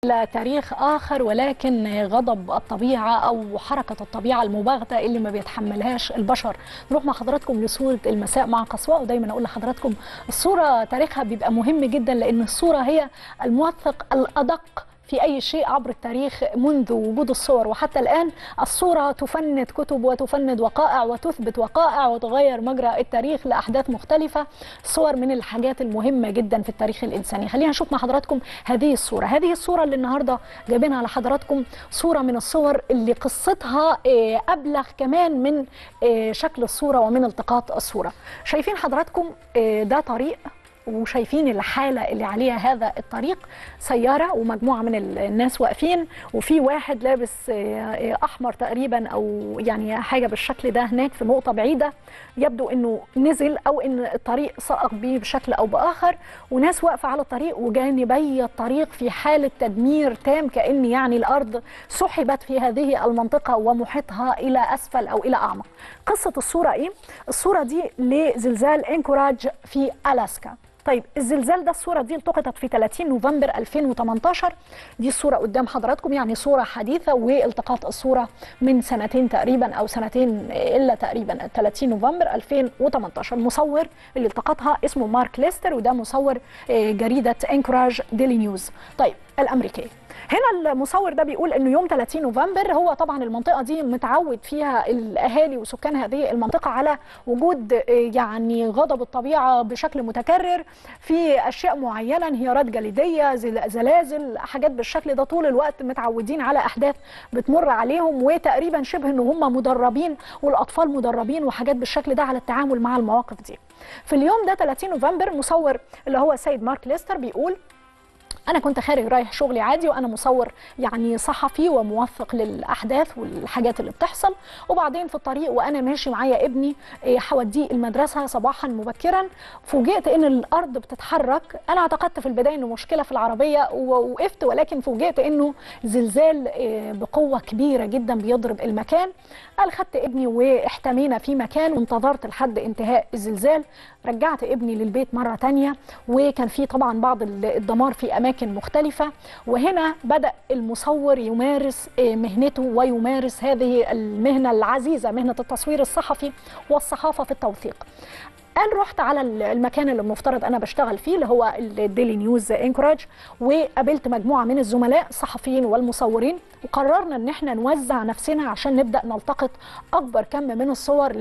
إلى تاريخ آخر ولكن غضب الطبيعة أو حركة الطبيعة المباغتة اللي ما بيتحملهاش البشر نروح مع حضراتكم لصورة المساء مع قصواء ودايما أقول لحضراتكم الصورة تاريخها بيبقى مهم جدا لأن الصورة هي الموثق الأدق في أي شيء عبر التاريخ منذ وجود الصور وحتى الآن الصورة تفند كتب وتفند وقائع وتثبت وقائع وتغير مجرى التاريخ لأحداث مختلفة صور من الحاجات المهمة جدا في التاريخ الإنساني خلينا نشوف مع حضراتكم هذه الصورة هذه الصورة اللي النهاردة جايبينها لحضراتكم صورة من الصور اللي قصتها أبلغ كمان من شكل الصورة ومن التقاط الصورة شايفين حضراتكم ده طريق وشايفين الحالة اللي عليها هذا الطريق سيارة ومجموعة من الناس واقفين وفي واحد لابس أحمر تقريبا أو يعني حاجة بالشكل ده هناك في نقطة بعيدة يبدو أنه نزل أو أن الطريق سقط به بشكل أو بآخر وناس واقفة على الطريق وجانبي الطريق في حالة تدمير تام كأن يعني الأرض سحبت في هذه المنطقة ومحيطها إلى أسفل أو إلى أعمق قصة الصورة إيه؟ الصورة دي لزلزال إنكوراج في ألاسكا طيب الزلزال ده الصورة دي التقطت في 30 نوفمبر 2018 دي الصورة قدام حضراتكم يعني صورة حديثة والتقاط الصورة من سنتين تقريبا أو سنتين إلا تقريبا 30 نوفمبر 2018 المصور اللي التقطها اسمه مارك ليستر وده مصور جريدة انكوراج ديلي نيوز طيب الأمريكية هنا المصور ده بيقول انه يوم 30 نوفمبر هو طبعا المنطقه دي متعود فيها الاهالي وسكان هذه المنطقه على وجود يعني غضب الطبيعه بشكل متكرر في اشياء معينه انهيارات جليديه زلازل حاجات بالشكل ده طول الوقت متعودين على احداث بتمر عليهم وتقريبا شبه ان هم مدربين والاطفال مدربين وحاجات بالشكل ده على التعامل مع المواقف دي في اليوم ده 30 نوفمبر مصور اللي هو السيد مارك ليستر بيقول انا كنت خارج رايح شغلي عادي وانا مصور يعني صحفي وموثق للاحداث والحاجات اللي بتحصل وبعدين في الطريق وانا ماشي معايا ابني هوديه المدرسه صباحا مبكرا فوجئت ان الارض بتتحرك انا اعتقدت في البدايه انه مشكله في العربيه ووقفت ولكن فوجئت انه زلزال بقوه كبيره جدا بيضرب المكان قال خدت ابني واحتمينا في مكان وانتظرت لحد انتهاء الزلزال رجعت ابني للبيت مره تانية وكان في طبعا بعض الدمار في اماكن أماكن مختلفة وهنا بدأ المصور يمارس مهنته ويمارس هذه المهنة العزيزة مهنة التصوير الصحفي والصحافة في التوثيق قال رحت على المكان اللي المفترض انا بشتغل فيه اللي هو الديلي نيوز انكوراج وقابلت مجموعه من الزملاء الصحفيين والمصورين وقررنا ان احنا نوزع نفسنا عشان نبدا نلتقط اكبر كم من الصور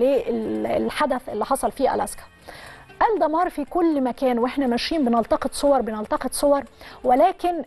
للحدث اللي حصل في الاسكا قال دمار في كل مكان واحنا ماشيين بنلتقط صور بنلتقط صور ولكن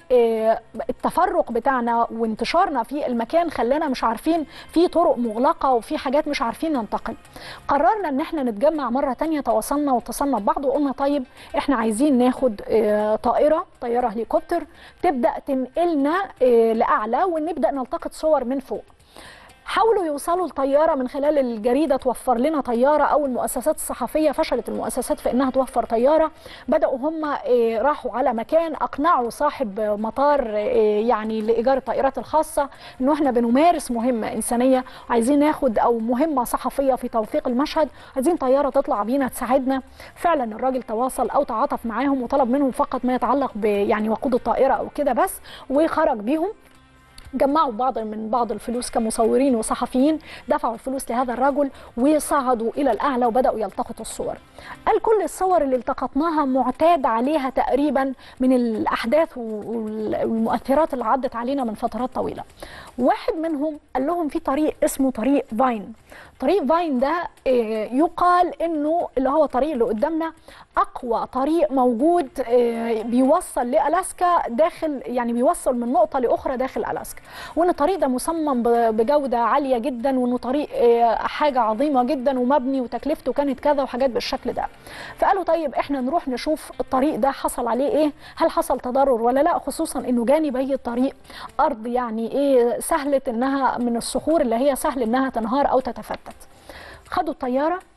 التفرق بتاعنا وانتشارنا في المكان خلانا مش عارفين في طرق مغلقه وفي حاجات مش عارفين ننتقل قررنا ان احنا نتجمع مره تانية تواصلنا واتصلنا ببعض وقلنا طيب احنا عايزين ناخد طائره طياره هليكوبتر تبدا تنقلنا لاعلى ونبدا نلتقط صور من فوق حاولوا يوصلوا لطياره من خلال الجريده توفر لنا طياره او المؤسسات الصحفيه فشلت المؤسسات في انها توفر طياره بداوا هم راحوا على مكان اقنعوا صاحب مطار يعني لايجار الطائرات الخاصه انه احنا بنمارس مهمه انسانيه عايزين ناخد او مهمه صحفيه في توثيق المشهد عايزين طياره تطلع بينا تساعدنا فعلا الراجل تواصل او تعاطف معاهم وطلب منهم فقط ما يتعلق ب يعني وقود الطائره او كده بس وخرج بيهم جمعوا بعض من بعض الفلوس كمصورين وصحفيين دفعوا الفلوس لهذا الرجل وصعدوا الى الاعلى وبداوا يلتقطوا الصور. قال كل الصور اللي التقطناها معتاد عليها تقريبا من الاحداث والمؤثرات اللي عدت علينا من فترات طويله. واحد منهم قال لهم في طريق اسمه طريق فاين. طريق فاين ده يقال انه اللي هو طريق اللي قدامنا اقوى طريق موجود بيوصل لالاسكا داخل يعني بيوصل من نقطه لاخرى داخل الاسكا وان الطريق ده مصمم بجوده عاليه جدا وانه طريق حاجه عظيمه جدا ومبني وتكلفته كانت كذا وحاجات بالشكل ده فقالوا طيب احنا نروح نشوف الطريق ده حصل عليه ايه هل حصل تضرر ولا لا خصوصا انه جانبي الطريق ارض يعني ايه سهله انها من الصخور اللي هي سهل انها تنهار او تتفتت خدوا الطياره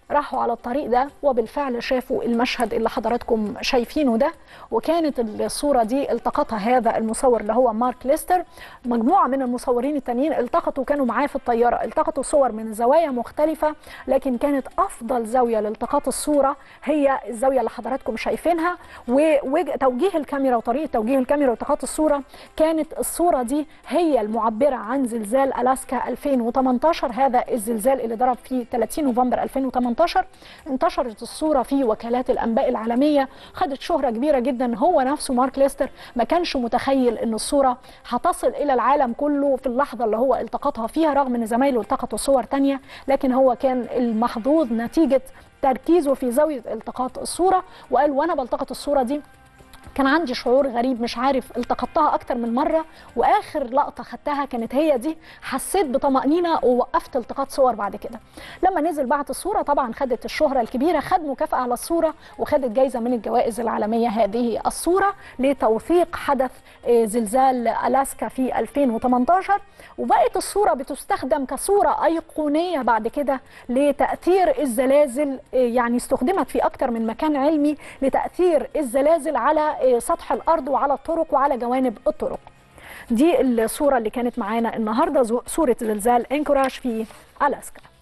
راحوا على الطريق ده وبالفعل شافوا المشهد اللي حضراتكم شايفينه ده وكانت الصوره دي التقطها هذا المصور اللي هو مارك ليستر مجموعه من المصورين التانيين التقطوا كانوا معاه في الطياره التقطوا صور من زوايا مختلفه لكن كانت افضل زاويه لالتقاط الصوره هي الزاويه اللي حضراتكم شايفينها وتوجيه الكاميرا وطريقه توجيه الكاميرا والتقاط الصوره كانت الصوره دي هي المعبره عن زلزال الاسكا 2018 هذا الزلزال اللي ضرب في 30 نوفمبر 2018 انتشرت الصوره في وكالات الانباء العالميه خدت شهره كبيره جدا هو نفسه مارك ليستر ما كانش متخيل ان الصوره هتصل الى العالم كله في اللحظه اللي هو التقطها فيها رغم ان زمايله التقطوا صور تانية لكن هو كان المحظوظ نتيجه تركيزه في زاويه التقاط الصوره وقال وانا بلتقط الصوره دي كان عندي شعور غريب مش عارف التقطتها اكتر من مره واخر لقطه خدتها كانت هي دي حسيت بطمانينه ووقفت التقاط صور بعد كده لما نزل بعت الصوره طبعا خدت الشهره الكبيره خد مكافاه على الصوره وخدت جايزه من الجوائز العالميه هذه الصوره لتوثيق حدث زلزال الاسكا في 2018 وبقت الصوره بتستخدم كصوره ايقونيه بعد كده لتاثير الزلازل يعني استخدمت في اكتر من مكان علمي لتاثير الزلازل على سطح الارض وعلى الطرق وعلى جوانب الطرق دي الصوره اللي كانت معانا النهارده صوره زلزال انكوراج في الاسكا